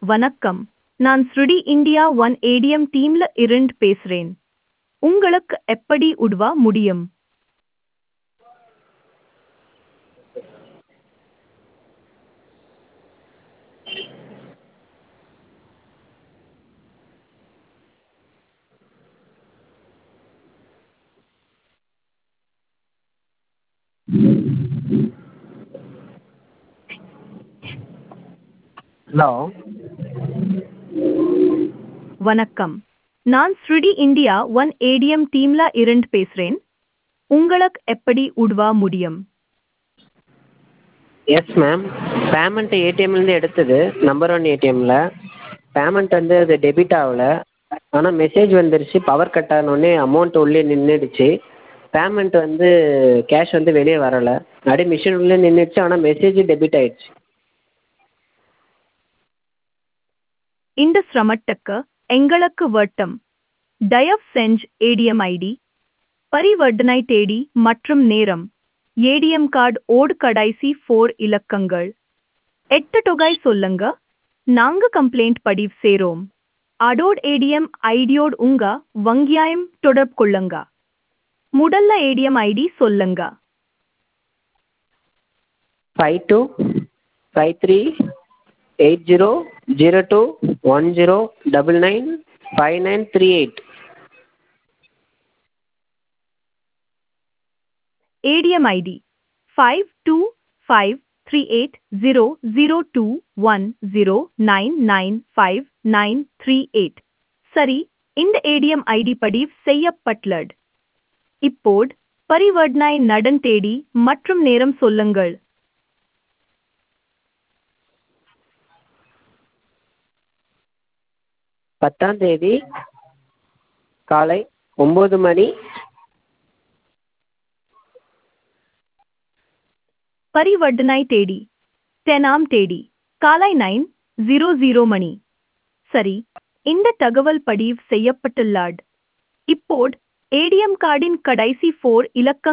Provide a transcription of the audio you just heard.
வணக்கம் நான் ஸ்ருடி இந்தியா ஒன் ஏடிஎம் டீம்ல இருந்து பேசுறேன் உங்களுக்கு எப்படி உதவ முடியும் ஹலோ வணக்கம் நான் ஸ்ருடி இந்தியா ஒன் ஏடிஎம் டீம்ல இருந்து பேசுறேன் உங்களுக்கு எப்படி உதவ முடியும் எஸ் மேம் பேமெண்ட் ஏடிஎம்லேருந்து எடுத்தது நம்பர் ஒன் ஏடிஎம்மில் பேமெண்ட் வந்து அது டெபிட் ஆகல ஆனால் மெசேஜ் வந்துருச்சு பவர் கட் ஆனோடனே அமௌண்ட் உள்ளே நின்றுடுச்சு பேமெண்ட் வந்து கேஷ் வந்து வெளியே வரலை அப்படியே மிஷின் உள்ளே நின்றுடுச்சு ஆனால் மெசேஜ் டெபிட் ஆயிடுச்சு இந்த சிரமத்துக்கு எங்களுக்கு வட்டம் தயவு செஞ்சு ஏடிஎம் ஐடி பரிவர்த்தனை தேதி மற்றும் நேரம் ஏடிஎம் கார்டு ஓடு கடைசி ஃபோர் இலக்கங்கள் எட்டு தொகை சொல்லுங்க நாங்க கம்ப்ளைண்ட் பதிவு செய்றோம் அதோட ஏடிஎம் ஐடியோடு உங்க வங்கியாயம் தொடர்பு கொள்ளுங்க முதல்ல ஏடிஎம் ஐடி சொல்லுங்க five two five three eight zero zero two one zero double nine five nine three eight ADM ID 5258300210995938 சரி இந்த ஏடிஎம் ஐடி பதிவு செய்யப்பட்டுள்ளது இப்போது பரிவர்த்தனை நடன் தேதி மற்றும் நேரம் சொல்லுங்கள் பத்தாம் தேதி காலை ஒம்பது மணி பரிவர்த்தனை தேதி டெனாம் தேதி காலை நைன் ஜீரோ ஜீரோ மணி சரி இந்த தகவல் பதிவு செய்யப்பட்டுள்ளது இப்போது ஏடிஎம் கார்டின் கடைசி ஃபோர் இலக்கங்கள்